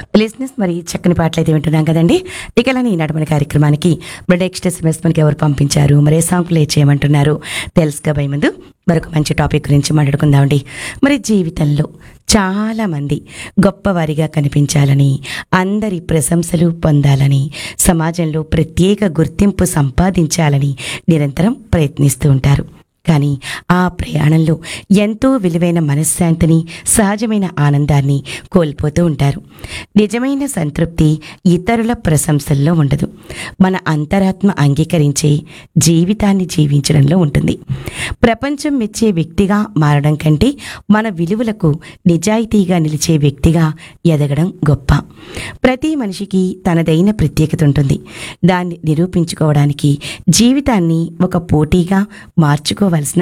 లిజినెస్ మరి చక్కని పాటలు అయితే వింటున్నాం కదండి ఇక అలానే ఈనాటి మన కార్యక్రమానికి మరి నెక్స్ట్ ఎస్ఎంఎస్ మనకి ఎవరు పంపించారు మరి ఏ సాంగ్ ప్లే చేయమంటున్నారు తెలుసుకోబోయే ముందు మరొక మంచి టాపిక్ గురించి మాట్లాడుకుందామండి మరి జీవితంలో చాలా మంది గొప్పవారిగా కనిపించాలని అందరి ప్రశంసలు పొందాలని సమాజంలో ప్రత్యేక గుర్తింపు సంపాదించాలని నిరంతరం ప్రయత్నిస్తూ ఉంటారు కానీ ఆ ప్రయాణంలో ఎంతో విలువైన మనశ్శాంతిని సహజమైన ఆనందాన్ని కోల్పోతూ ఉంటారు నిజమైన సంతృప్తి ఇతరుల ప్రశంసల్లో ఉండదు మన అంతరాత్మ అంగీకరించే జీవితాన్ని జీవించడంలో ఉంటుంది ప్రపంచం మెచ్చే వ్యక్తిగా మారడం కంటే మన విలువలకు నిజాయితీగా నిలిచే వ్యక్తిగా ఎదగడం గొప్ప ప్రతి మనిషికి తనదైన ప్రత్యేకత ఉంటుంది దాన్ని నిరూపించుకోవడానికి జీవితాన్ని ఒక పోటీగా మార్చుకోవాల్సిన